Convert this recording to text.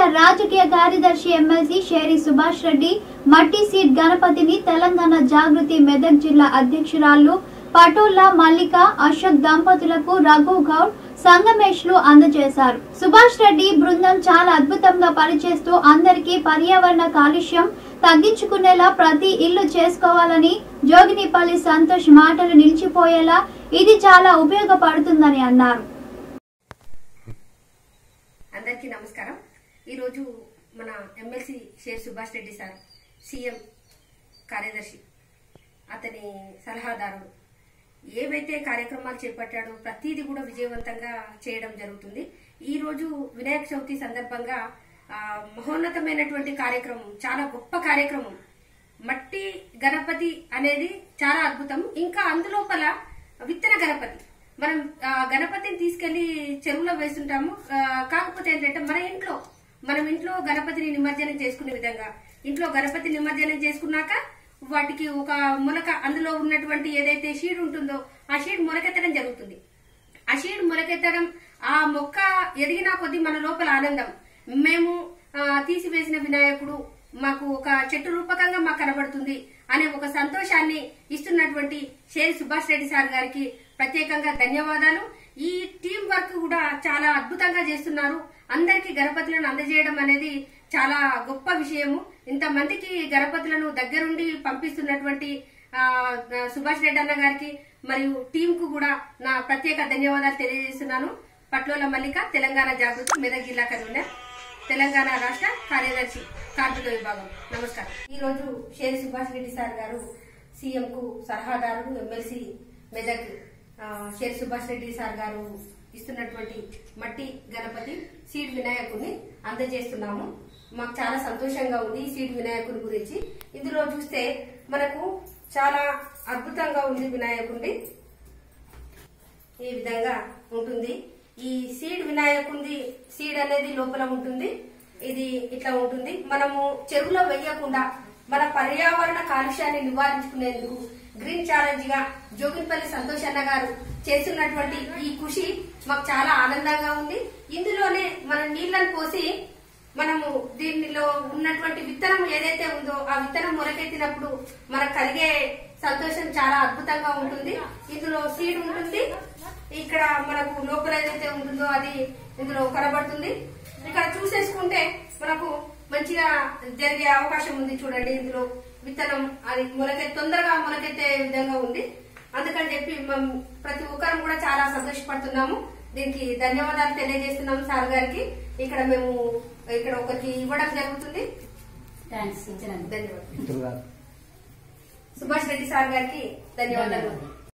రాజకీయ కార్యదర్శి ఎమ్మెల్సీ షేరి సుభాష్ రెడ్డి మట్టి సీట్ గణపతిని తెలంగాణ జాగృతి మెదక్ జిల్లా అధ్యక్షురాలు పటోల్లా మల్లిక అశోక్ దంపతులకు రఘు గౌడ్ సంగమేష్లు అందజేశారు సుభాష్ రెడ్డి బృందం చాలా అద్భుతంగా పనిచేస్తూ అందరికీ పర్యావరణ కాలుష్యం తగ్గించుకునేలా ప్రతి ఇల్లు చేసుకోవాలని జోగినిపల్లి సంతోష్ మాటలు నిలిచిపోయేలా ఇది చాలా ఉపయోగపడుతుందని అన్నారు అందరికీ నమస్కారం ఈరోజు మన MLC Sheri Subhash Reddy sir CM కార్యదర్శి అతని సలహాదారుడు ఏవైతే కార్యక్రమాలు చేపట్టాడో ప్రతిదీ కూడా విజయవంతంగా చేయడం జరుగుతుంది ఈ రోజు వినాయక చవితి సందర్భంగా ఆ, మహోన్నతమైనటువంటి కార్యక్రమం చాలా గొప్ప కార్యక్రమం మట్టి గణపతి అనేది చాలా అద్భుతం ఇంకా అందులోపల విత్తన గణపతి మనం ఆ, గణపతిని తీసుకెళ్లి చెరువులో వేస్తుంటాము ఆ, కాకపోతే ఏంటంటే మన ఇంట్లో మనం ఇంట్లో గణపతిని నిమజ్జనం చేసుకునే విధంగా ఇంట్లో గణపతి నిమజ్జనం చేసుకున్నాక వాటికి ఒక మొలక అందులో ఉన్నటువంటి ఏదైతే షీడ్ ఉంటుందో ఆ షీడ్ మొలకెత్తడం జరుగుతుంది ఆ షీడ్ మొలకెత్తడం ఆ మొక్క ఎదిగిన కొద్దీ మన లోపల ఆనందం మేము ఆ, తీసివేసిన వినాయకుడు మాకు ఒక చెట్టు రూపకంగా మాకు కనబడుతుంది అనే ఒక సంతోషాన్ని ఇస్తున్నటువంటి షేరి సుభాష్ రెడ్డి సార్ గారికి ప్రత్యేకంగా ధన్యవాదాలు ఈ టీం వర్క్ కూడా చాలా అద్భుతంగా చేస్తున్నారు అందరికీ గణపతులను అందజేయడం అనేది చాలా గొప్ప విషయము ఇంతమందికి గణపతులను దగ్గరుండి పంపిస్తున్నటువంటి ఆ, సుభాష్ రెడ్డి అన్న గారికి మరియు టీం కు కూడా నా ప్రత్యేక ధన్యవాదాలు తెలియజేస్తున్నాను పట్లోల మల్లిక తెలంగాణ జాగృతి మెదక్ జిల్లా కన్వీనర్ తెలంగాణ రాష్ట్ర కార్యదర్శి కార్మిక విభాగం నమస్కారం ఈ రోజు షేరి సుభాష్ రెడ్డి సార్ గారు సీఎం కు సలహాదారుడు ఎమ్మెల్సీ మెదక్ ఆ, షేరి సుభాష్ రెడ్డి సార్ గారు ఇస్తున్నటువంటి మట్టి గణపతి సీడ్ వినాయకుడిని అందజేస్తున్నాము మాకు చాలా సంతోషంగా ఉంది ఈ సీడ్ వినాయకుడి గురించి ఇందులో చూస్తే మనకు చాలా అద్భుతంగా ఉంది వినాయకుడి ఈ విధంగా ఉంటుంది ఈ సీడ్ వినాయకుంది సీడ్ అనేది లోపల ఉంటుంది ఇది ఇట్లా ఉంటుంది మనము చెరువులో వేయకుండా మన పర్యావరణ కాలుష్యాన్ని నివారించుకునేందుకు గ్రీన్ ఛాలెంజ్ గా జోగిన్పల్లి సంతోష్ అన్న గారు చేస్తున్నటువంటి ఈ కృషి మాకు చాలా ఆనందంగా ఉంది ఇందులోనే మనం నీళ్లను పోసి మనము దీనిలో ఉన్నటువంటి విత్తనం ఏదైతే ఉందో ఆ విత్తనం మొలకెత్తినప్పుడు మనకు కలిగే సంతోషం చాలా అద్భుతంగా ఉంటుంది ఇందులో సీడ్ ఉంటుంది ఇక్కడ మనకు లోపల ఏదైతే ఉంటుందో అది ఇందులో కనబడుతుంది ఇక్కడ చూసేసుకుంటే మనకు మంచిగా జరిగే అవకాశం ఉంది చూడండి ఇందులో విత్తనం అది మొలకె తొందరగా మొలకెత్తే విధంగా ఉంది అందుకని చెప్పి మనం ప్రతి ఒక్కరం కూడా చాలా సంతోషపడుతున్నాము దీనికి ధన్యవాదాలు తెలియజేస్తున్నాము సార్ గారికి ఇక్కడ మేము ఇక్కడ ఒకరికి ఇవ్వడం జరుగుతుంది థ్యాంక్స్ ఇచ్చినందుకు ధన్యవాదాలు సుభాష్ రెడ్డి సార్ గారికి ధన్యవాదాలు